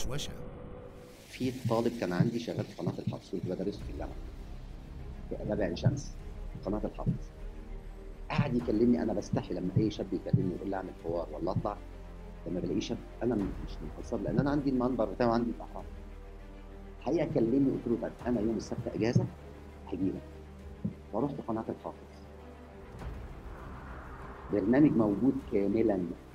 دشوشة في طالب كان عندي شغال في قناه الحافظ كنت بدرسه في الجامعه في اداب عين شمس قناه الحافظ قعد يكلمني انا بستحي لما اي شاب يكلمني يقول لي اعمل حوار ولا اطلع لما بلاقيه شاب انا مش مقصر لان انا عندي المنبر بتاعي وعندي الاحرام حقيقه كلمني قلت له طب انا يوم السبت اجازه هجي لك فرحت قناه الحافظ برنامج موجود كاملا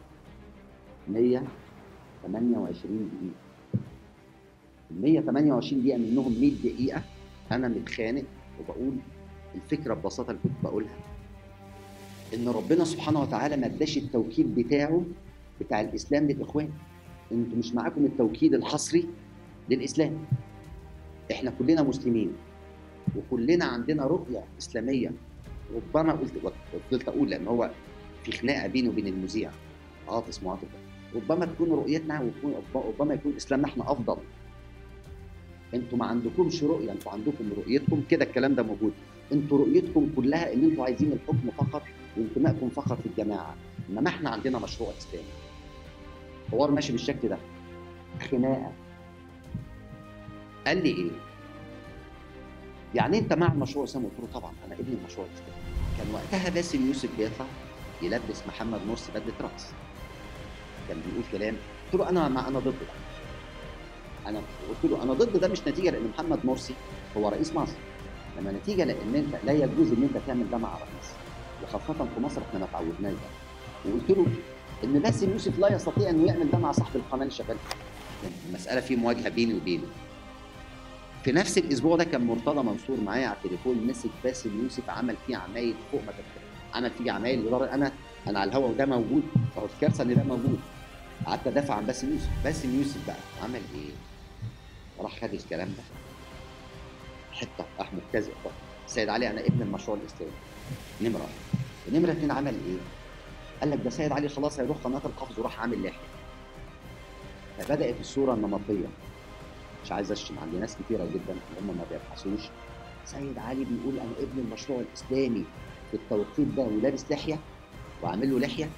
128 دقيقه ال 128 دقيقه منهم 100 دقيقه انا متخانق وبقول الفكره ببساطه اللي كنت بقولها ان ربنا سبحانه وتعالى ما اداش التوكيد بتاعه بتاع الاسلام للاخوان انتوا مش معاكم التوكيد الحصري للاسلام احنا كلنا مسلمين وكلنا عندنا رؤيه اسلاميه ربما قلت فضلت اقول لان هو في خناقه بيني وبين المذيع عاطف اسمه عاطف ربما تكون رؤيتنا ويكون ربما يكون اسلامنا احنا افضل انتوا ما عندكمش رؤيه انتوا عندكم رؤيتكم كده الكلام ده موجود انتوا رؤيتكم كلها ان انتوا عايزين الحكم فقط وانتمائكم فقط في الجماعه انما احنا عندنا مشروع اسلامي حوار ماشي بالشكل ده خناقه قال لي ايه؟ يعني انت مع المشروع الاسلامي؟ قلت له طبعا انا ابن المشروع الاسلامي كان وقتها باسم يوسف بيطلع يلبس محمد مرسي بدله رقص كان بيقول كلام قلت له انا مع انا ضد ده انا قلت له انا ضد ده مش نتيجه لان محمد مرسي هو رئيس مصر لما نتيجه لان انت لا يجوز ان انت تعمل ده مع رئيس وخاصه في مصر احنا ما تعودناش ده وقلت له ان باسم يوسف لا يستطيع انه يعمل ده مع صاحب القناه اللي شغال المساله في مواجهه بيني وبينه في نفس الاسبوع ده كان مرتضى منصور معايا على التليفون مسك باسم يوسف عمل فيه عمايل فوق ما تتخيل عمل فيه عمايل لدرجه انا انا على الهوا وده موجود فهو الكارثه ان ده موجود قعدت ادافع عن باسم يوسف باسم يوسف بقى عمل ايه؟ راح خد الكلام ده حته راح مبتزئ سيد علي انا ابن المشروع الاسلامي نمره واحد نمره اثنين عمل ايه؟ قال لك ده سيد علي خلاص هيروح قناه القفز وراح عامل لحيه فبدات الصوره النمطيه مش عايز اشتم عندي ناس كتيره جدا هم ما بيبحثوش سيد علي بيقول انا ابن المشروع الاسلامي في التوقيت ده ولابس لحيه وعامل له لحيه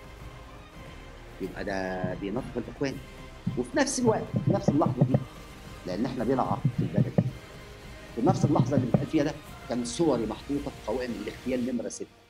يبقى ده بينافق الاخوان وفي نفس الوقت في نفس اللحظه دي لان احنا بلا عرض في البلد في نفس اللحظه اللي بيتقال فيها ده كان صوري محطوطه في قوائم الاغتيال نمره 6